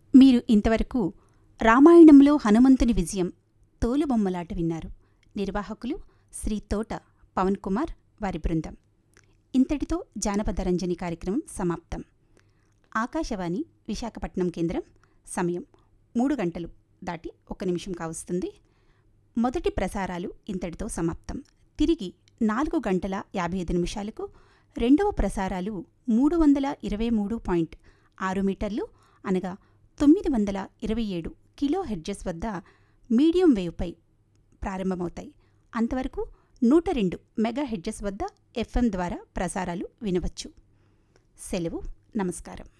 మీరు ఇంతవరకు రామాయణంలో హనుమంతుని విజయం తోలుబొమ్మలాట విన్నారు నిర్వాహకులు శ్రీ తోట పవన్ కుమార్ వారి బృందం ఇంతటితో జానపద రంజని కార్యక్రమం సమాప్తం ఆకాశవాణి విశాఖపట్నం కేంద్రం సమయం మూడు గంటలు దాటి ఒక నిమిషం కావస్తుంది మొదటి ప్రసారాలు ఇంతటితో సమాప్తం తిరిగి నాలుగు గంటల యాభై ఐదు నిమిషాలకు రెండవ ప్రసారాలు మూడు వందల ఇరవై మూడు పాయింట్ ఆరు మీటర్లు అనగా తొమ్మిది వందల ఇరవై ఏడు కిలో హెడ్జెస్ వద్ద మీడియం వేవ్పై ప్రారంభమవుతాయి అంతవరకు నూట రెండు మెగా హెడ్జెస్ వద్ద ఎఫ్ఎం ద్వారా ప్రసారాలు వినవచ్చు సెలవు నమస్కారం